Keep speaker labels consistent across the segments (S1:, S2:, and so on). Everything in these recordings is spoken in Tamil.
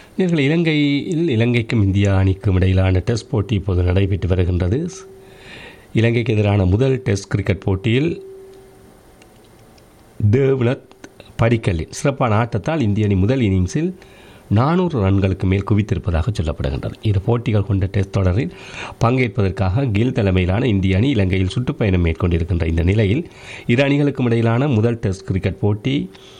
S1: இவர்கள் இலங்கையில் இலங்கைக்கும் இந்தியா அணிக்கும் இடையிலான டெஸ்ட் போட்டி இப்போது நடைபெற்று வருகின்றது இலங்கைக்கு எதிரான முதல் டெஸ்ட் கிரிக்கெட் போட்டியில் தேவ்னத் படிக்கல்லின் சிறப்பான ஆட்டத்தால் இந்திய அணி முதல் இன்னிங்ஸில் நானூறு ரன்களுக்கு மேல் குவித்திருப்பதாக சொல்லப்படுகின்றது இரு போட்டிகள் கொண்ட டெஸ்ட் தொடரில் பங்கேற்பதற்காக கில் தலைமையிலான இந்திய அணி இலங்கையில் சுற்றுப்பயணம் மேற்கொண்டிருக்கின்ற இந்த நிலையில் இரு அணிகளுக்கும் இடையிலான முதல் டெஸ்ட் கிரிக்கெட் போட்டி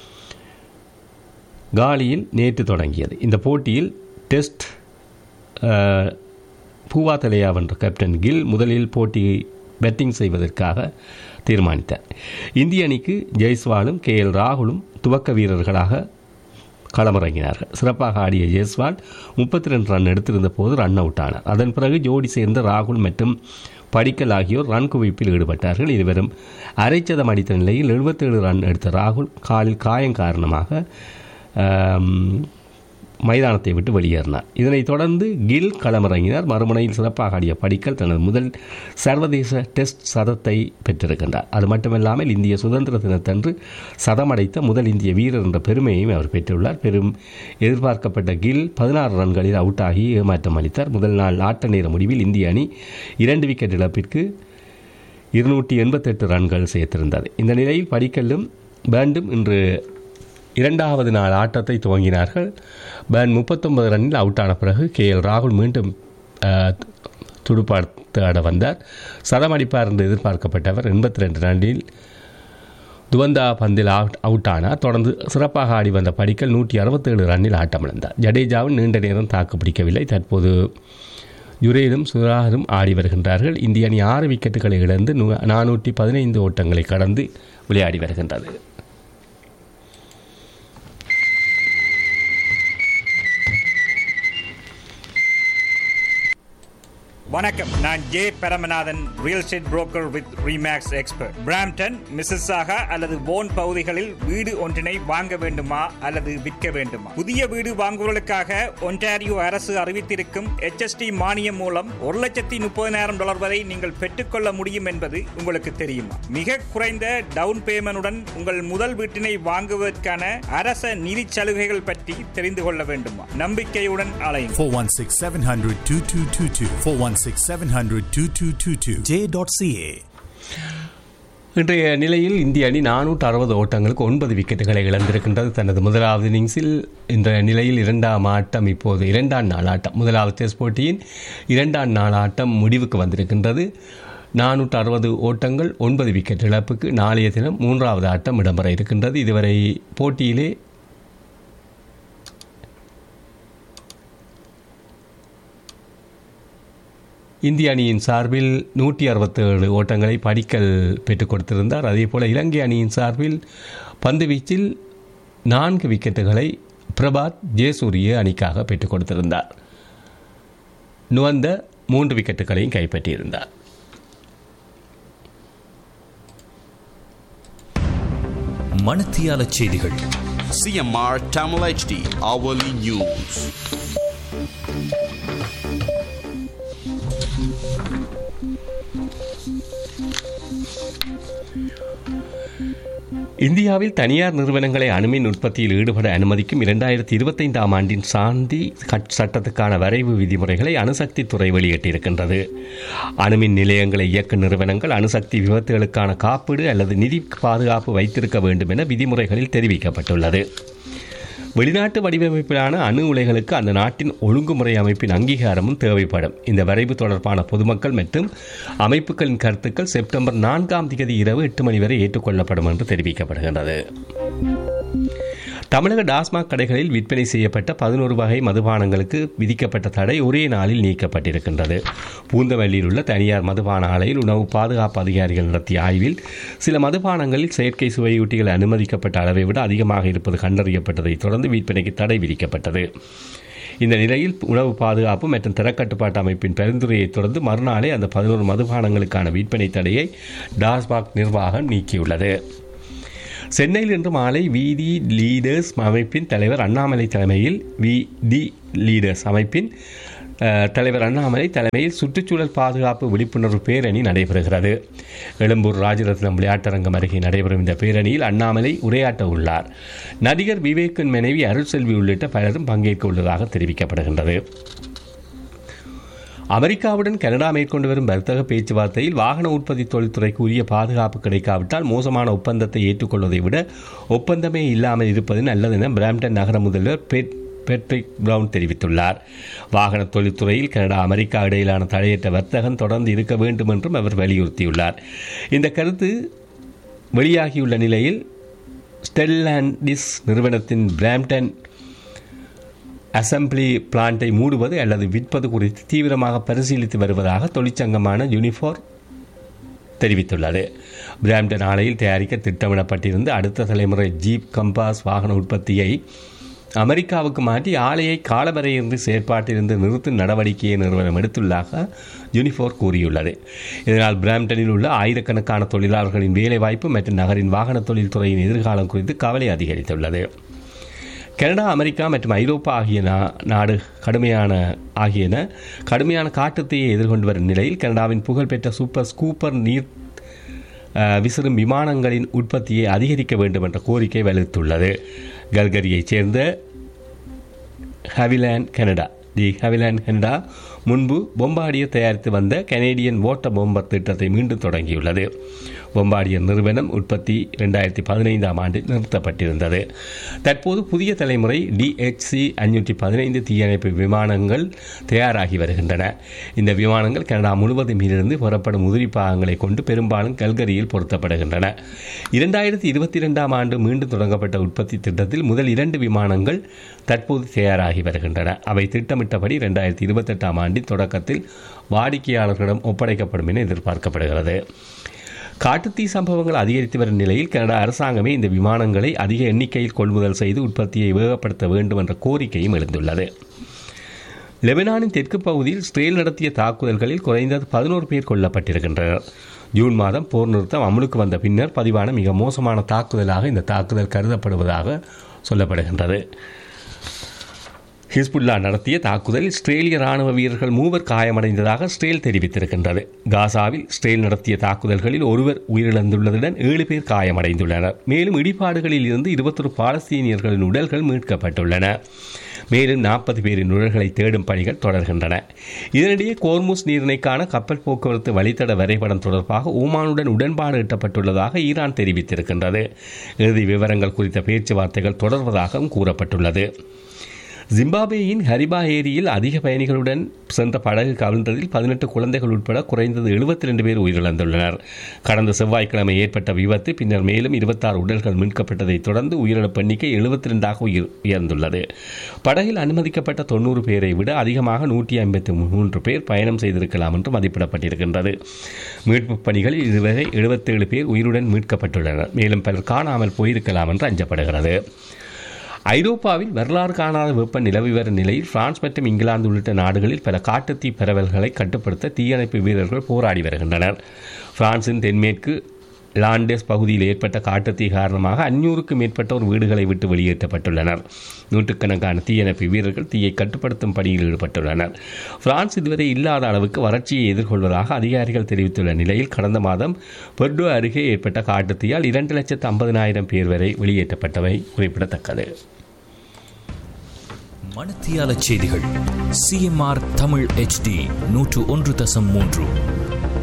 S1: காலியில் நேற்று தொடங்கியது இந்த போட்டியில் டெஸ்ட் அஹ், பூவா தலையா வென்ற கேப்டன் கில் முதலில் போட்டி பேட்டிங் செய்வதற்காக தீர்மானித்தார் இந்திய அணிக்கு ஜெய்ஸ்வாலும் கே எல் ராகுலும் துவக்க வீரர்களாக களமிறங்கினார்கள் சிறப்பாக ஆடிய ஜெய்ஸ்வால் முப்பத்தி ரெண்டு ரன் எடுத்திருந்த போது ரன் அவுட் ஆனார் அதன் பிறகு ஜோடி சேர்ந்த ராகுல் மற்றும் படிக்கல் ஆகியோர் ரன் குவிப்பில் ஈடுபட்டார்கள் இருவரும் அரைச்சதம் அடித்த நிலையில் 77 ரன் எடுத்த ராகுல் காலில் காயம் காரணமாக ஆம், மைதானத்தை விட்டு வெளியேறினார் இதனைத் தொடர்ந்து கில் களமிறங்கினார் மறுமுனையில் சிறப்பாக ஆடிய படிக்கல் தனது முதல் சர்வதேச டெஸ்ட் சதத்தை பெற்றிருக்கின்றார் அது மட்டுமல்லாமல் இந்திய சுதந்திர தினத்தன்று சதமடைத்த முதல் இந்திய வீரர் என்ற பெருமையையும் அவர் பெற்றுள்ளார் பெரும் எதிர்பார்க்கப்பட்ட கில் பதினாறு ரன்களில் அவுட் ஆகி ஏமாற்றம் அளித்தார் முதல் நாள் ஆட்ட நேர முடிவில் இந்திய அணி இரண்டு விக்கெட் இழப்பிற்கு இருநூற்றி எண்பத்தெட்டு ரன்கள் சேர்த்திருந்தது இந்த நிலையில் படிக்கல்லும் பேண்டும் இன்று இரண்டாவது நாள் ஆட்டத்தை துவங்கினார்கள் பேன் முப்பத்தொன்பது ரன்னில் அவுட் ஆன பிறகு கே எல் ராகுல் மீண்டும் அஹ், துடுப்பாட்ட ஆட வந்தார் சதம் அடிப்பார் என்று எதிர்பார்க்கப்பட்டவர் எண்பத்தி ரெண்டு ரன்னில் துவந்தா பந்தில் அவுட் அவுட் ஆனார் தொடர்ந்து சிறப்பாக ஆடி வந்த படிக்கல் நூற்றி அறுபத்தேழு ரன்னில் ஆட்டமிழந்தார் ஜடேஜாவும் நீண்ட நேரம் தாக்கு பிடிக்கவில்லை தற்போது ஜுரேதும் சுராரும் ஆடி வருகின்றார்கள் இந்திய அணி ஆறு விக்கெட்டுகளை இழந்து நூ- நானூற்றி பதினைந்து ஓட்டங்களை கடந்து விளையாடி வருகின்றது
S2: வணக்கம் நான் J Paramanathan real estate broker with ReMax expert Brampton Mississauga அல்லது போன் பகுதிகளில் வீடு ஒன்றினை வாங்க வேண்டுமா அல்லது விற்க வேண்டுமா புதிய வீடு வாங்குவதற்காக ஒன்டாரியோ அரசு அறிவித்திருக்கும் HST மானியம் மூலம் ஒரு லட்சத்தி முப்பதினாயிரம் டாலர் வரை நீங்கள் பெற்றுக்கொள்ள முடியும் என்பது உங்களுக்கு தெரியுமா மிக குறைந்த டவுன் பேமெண்டுடன் உங்கள் முதல் வீட்டினை வாங்குவதற்கான அரச நிதி சலுகைகள் பற்றி தெரிந்து கொள்ள வேண்டுமா நம்பிக்கையுடன் அலையும்
S3: 416 700 2222. 416 700 2222. J.ca.
S1: இன்றைய நிலையில் இந்திய அணி நானூற்று அறுபது ஓட்டங்களுக்கு ஒன்பது விக்கெட்டுகளை இழந்திருக்கின்றது தனது முதலாவது இன்னிங்ஸில் இந்த நிலையில் இரண்டாம் ஆட்டம் இப்போது இரண்டாம் நாள் ஆட்டம் முதலாவது டெஸ்ட் போட்டியின் இரண்டாம் நாள் ஆட்டம் முடிவுக்கு வந்திருக்கின்றது நானூற்று அறுபது ஓட்டங்கள் ஒன்பது விக்கெட் இழப்புக்கு நாளைய தினம் மூன்றாவது ஆட்டம் இடம்பெற இருக்கின்றது இதுவரை போட்டியிலே இந்திய அணியின் சார்பில் நூற்றி அறுபத்தேழு ஓட்டங்களை படிக்கல் பெற்றுக் கொடுத்திருந்தார் அதேபோல் இலங்கை அணியின் சார்பில் பந்து வீச்சில் நான்கு விக்கெட்டுகளை பிரபாத் ஜெயசூரிய அணிக்காக பெற்றுக் கொடுத்திருந்தார் நுவந்த மூன்று விக்கெட்டுகளையும் கைப்பற்றியிருந்தார்
S3: மணத்தியால செய்திகள்
S4: CMR Tamil HD Hourly News.
S1: இந்தியாவில் தனியார் நிறுவனங்களை அணுமின் உற்பத்தியில் ஈடுபட அனுமதிக்கும் இரண்டாயிரத்தி இருபத்தைந்தாம் ஆண்டின் சாந்தி கட் சட்டத்துக்கான வரைவு விதிமுறைகளை அணுசக்தி துறை வெளியிட்டிருக்கின்றது அணுமின் நிலையங்களை இயக்கும் நிறுவனங்கள் அணுசக்தி விபத்துகளுக்கான காப்பீடு அல்லது நிதி பாதுகாப்பு வைத்திருக்க வேண்டும் என விதிமுறைகளில் தெரிவிக்கப்பட்டுள்ளது வெளிநாட்டு வடிவமைப்பிலான அணு உலைகளுக்கு அந்த நாட்டின் ஒழுங்குமுறை அமைப்பின் அங்கீகாரமும் தேவைப்படும் இந்த வரைவு தொடர்பான பொதுமக்கள் மற்றும் அமைப்புகளின் கருத்துக்கள் செப்டம்பர் நான்காம் தேதி இரவு எட்டு மணி வரை ஏற்றுக்கொள்ளப்படும் என்று தெரிவிக்கப்படுகின்றது தமிழக டாஸ்மாக் கடைகளில் விற்பனை செய்யப்பட்ட பதினோரு வகை மதுபானங்களுக்கு விதிக்கப்பட்ட தடை ஒரே நாளில் நீக்கப்பட்டிருக்கின்றது பூந்தமல்லியில் உள்ள தனியார் மதுபான ஆலையில் உணவு பாதுகாப்பு அதிகாரிகள் நடத்திய ஆய்வில் சில மதுபானங்களில் செயற்கை சுவையூட்டிகள் அனுமதிக்கப்பட்ட அளவை விட அதிகமாக இருப்பது கண்டறியப்பட்டதைத் தொடர்ந்து விற்பனைக்கு தடை விதிக்கப்பட்டது இந்த நிலையில் உணவு பாதுகாப்பு மற்றும் தரக்கட்டுப்பாட்டு அமைப்பின் பரிந்துரையைத் தொடர்ந்து மறுநாளே அந்த பதினோரு மதுபானங்களுக்கான விற்பனை தடையை டாஸ்மாக் நிர்வாகம் நீக்கியுள்ளது சென்னையில் இன்று மாலை விடி லீடர்ஸ் அமைப்பின் தலைவர் அண்ணாமலை தலைமையில் வி டி லீடர்ஸ் அமைப்பின் அஹ், தலைவர் அண்ணாமலை தலைமையில் சுற்றுச்சூழல் பாதுகாப்பு விழிப்புணர்வு பேரணி நடைபெறுகிறது எழும்பூர் ராஜரத்னம் விளையாட்டரங்கம் அருகே நடைபெறும் இந்த பேரணியில் அண்ணாமலை உரையாற்ற உள்ளார் நடிகர் விவேக்கின் மனைவி அருள்செல்வி உள்ளிட்ட பலரும் பங்கேற்க உள்ளதாக தெரிவிக்கப்படுகின்றது அமெரிக்காவுடன் கனடா மேற்கொண்டு வரும் வர்த்தக பேச்சுவார்த்தையில் வாகன உற்பத்தி தொழில்துறைக்கு உரிய பாதுகாப்பு கிடைக்காவிட்டால் மோசமான ஒப்பந்தத்தை ஏற்றுக்கொள்வதை விட ஒப்பந்தமே இல்லாமல் இருப்பது நல்லது என பிராம்டன் நகர முதல்வர் பெட் பெட்ரிக் பிரவுன் தெரிவித்துள்ளார் வாகன தொழில்துறையில் கனடா அமெரிக்கா இடையிலான தடையற்ற வர்த்தகம் தொடர்ந்து இருக்க வேண்டும் என்றும் அவர் வலியுறுத்தியுள்ளார் இந்த கருத்து வெளியாகியுள்ள நிலையில் ஸ்டெல்லாண்டிஸ் நிறுவனத்தின் பிராம்டன் அசம்பிளி பிளான்ட்டை மூடுவது அல்லது விற்பது குறித்து தீவிரமாக பரிசீலித்து வருவதாக தொழிற்சங்கமான யூனிஃபார் தெரிவித்துள்ளது பிராம்டன் ஆலையில் தயாரிக்க திட்டமிடப்பட்டிருந்த அடுத்த தலைமுறை ஜீப் கம்பாஸ் வாகன உற்பத்தியை அமெரிக்காவுக்கு மாற்றி ஆலையை காலவரையின்றி செயற்பாட்டிலிருந்து நிறுத்தும் நடவடிக்கையை நிறுவனம் எடுத்துள்ளதாக யூனிஃபோர் கூறியுள்ளது இதனால் பிராம்டனில் உள்ள ஆயிரக்கணக்கான தொழிலாளர்களின் வேலைவாய்ப்பு மற்றும் நகரின் வாகன தொழில்துறையின் எதிர்காலம் குறித்து கவலை அதிகரித்துள்ளது கனடா அமெரிக்கா மற்றும் ஐரோப்பா ஆகிய நா- நாடு கடுமையான ஆகியன கடுமையான காட்டுத்தீயை எதிர்கொண்டு வரும் நிலையில் கனடாவின் புகழ்பெற்ற சூப்பர் ஸ்கூப்பர் நீர் அஹ், விசிறும் விமானங்களின் உற்பத்தியை அதிகரிக்க வேண்டும் என்ற கோரிக்கை வலுத்துள்ளது கல்கரியைச் சேர்ந்த ஹவிலேண்ட் கனடா தி ஹவிலேண்ட் கனடா முன்பு பொம்பாடியர் தயாரித்து வந்த கனேடியன் ஓட்ட பொம்பர் திட்டத்தை மீண்டும் தொடங்கியுள்ளது பொம்பாடியர் நிறுவனம் உற்பத்தி ரெண்டாயிரத்தி பதினைந்தாம் ஆண்டு நிறுத்தப்பட்டிருந்தது தற்போது புதிய தலைமுறை டிஹெச்சி அஞ்சூற்றி பதினைந்து தீயணைப்பு விமானங்கள் தயாராகி வருகின்றன இந்த விமானங்கள் கனடா முழுவதும் இருந்து புறப்படும் உதிரி பாகங்களை கொண்டு பெரும்பாலும் கல்கரியில் பொருத்தப்படுகின்றன இரண்டாயிரத்தி இருபத்தி இரண்டாம் ஆண்டு மீண்டும் தொடங்கப்பட்ட உற்பத்தி திட்டத்தில் முதல் இரண்டு விமானங்கள் தற்போது தயாராகி வருகின்றன அவை திட்டமிட்டபடி இரண்டாயிரத்தி இருபத்தெட்டாம் ஆண்டின் தொடக்கத்தில் வாடிக்கையாளர்களிடம் ஒப்படைக்கப்படும் என எதிர்பார்க்கப்படுகிறது காட்டுத்தீ சம்பவங்கள் அதிகரித்து வரும் நிலையில் கனடா அரசாங்கமே இந்த விமானங்களை அதிக எண்ணிக்கையில் கொள்முதல் செய்து உற்பத்தியை வேகப்படுத்த வேண்டும் என்ற கோரிக்கையும் எழுந்துள்ளது லெபனானின் தெற்கு பகுதியில் இஸ்ரேல் நடத்திய தாக்குதல்களில் குறைந்தது பதினோரு பேர் கொல்லப்பட்டிருக்கின்றனர் ஜூன் மாதம் போர் நிறுத்தம் அமலுக்கு வந்த பின்னர் பதிவான மிக மோசமான தாக்குதலாக இந்த தாக்குதல் கருதப்படுவதாக சொல்லப்படுகின்றது ஹிஸ்புல்லா நடத்திய தாக்குதலில் இஸ்ரேலிய ராணுவ வீரர்கள் மூவர் காயமடைந்ததாக இஸ்ரேல் தெரிவித்திருக்கின்றது காசாவில் இஸ்ரேல் நடத்திய தாக்குதல்களில் ஒருவர் உயிரிழந்துள்ளதுடன் ஏழு பேர் காயமடைந்துள்ளனர் மேலும் இடிபாடுகளில் இருந்து இருபத்தொரு பாலஸ்தீனியர்களின் உடல்கள் மீட்கப்பட்டுள்ளன மேலும் நாற்பது பேரின் உடல்களை தேடும் பணிகள் தொடர்கின்றன இதனிடையே கோர்முஸ் நீரிணைக்கான கப்பல் போக்குவரத்து வழித்தட வரைபடம் தொடர்பாக ஓமானுடன் உடன்பாடு எட்டப்பட்டுள்ளதாக ஈரான் தெரிவித்திருக்கின்றது இறுதி விவரங்கள் குறித்த பேச்சுவார்த்தைகள் தொடர்வதாகவும் கூறப்பட்டுள்ளது ஜிம்பாப்வேயின் ஹரிபா ஏரியில் அதிக பயணிகளுடன் சென்ற படகு கவிழ்ந்ததில் பதினெட்டு குழந்தைகள் உட்பட குறைந்தது 72 பேர் உயிரிழந்துள்ளனர் கடந்த செவ்வாய்க்கிழமை ஏற்பட்ட விபத்து பின்னர் மேலும் 26 உடல்கள் மீட்கப்பட்டதைத் தொடர்ந்து உயிரிழப்பு எண்ணிக்கை 72ஆக உயிர் உயர்ந்துள்ளது படகில் அனுமதிக்கப்பட்ட தொண்ணூறு பேரை விட அதிகமாக நூற்றி ஐம்பத்தி மூன்று பேர் பயணம் செய்திருக்கலாம் என்று மதிப்பிடப்பட்டிருக்கின்றது மீட்புப் பணிகளில் இதுவரை 77 பேர் உயிருடன் மீட்கப்பட்டுள்ளனர் மேலும் பலர் காணாமல் போயிருக்கலாம் என்று அஞ்சப்படுகிறது ஐரோப்பாவில் வரலாறு காணாத வெப்பம் நிலவி வரும் நிலையில் பிரான்ஸ் மற்றும் இங்கிலாந்து உள்ளிட்ட நாடுகளில் பல காட்டுத்தீ பரவல்களை கட்டுப்படுத்த தீயணைப்பு வீரர்கள் போராடி வருகின்றனர் பிரான்சின் தென்மேற்கு லாண்டேஸ் பகுதியில் ஏற்பட்ட காட்டுத்தீ காரணமாக அஞ்சூறுக்கும் மேற்பட்டோர் வீடுகளை விட்டு வெளியேற்றப்பட்டுள்ளனர் நூற்றுக்கணக்கான தீயணைப்பு வீரர்கள் தீயை கட்டுப்படுத்தும் பணியில் ஈடுபட்டுள்ளனர் பிரான்ஸ் இதுவரை இல்லாத அளவுக்கு வறட்சியை எதிர்கொள்வதாக அதிகாரிகள் தெரிவித்துள்ள நிலையில் கடந்த மாதம் பெர்டோ அருகே ஏற்பட்ட காட்டுத்தீயால் இரண்டு லட்சத்து ஐம்பதினாயிரம் பேர் வரை வெளியேற்றப்பட்டவை குறிப்பிடத்தக்கது
S3: மணத்தியால செய்திகள் சிஎம்ஆர் தமிழ் HD நூற்று ஒன்று தசம் மூன்று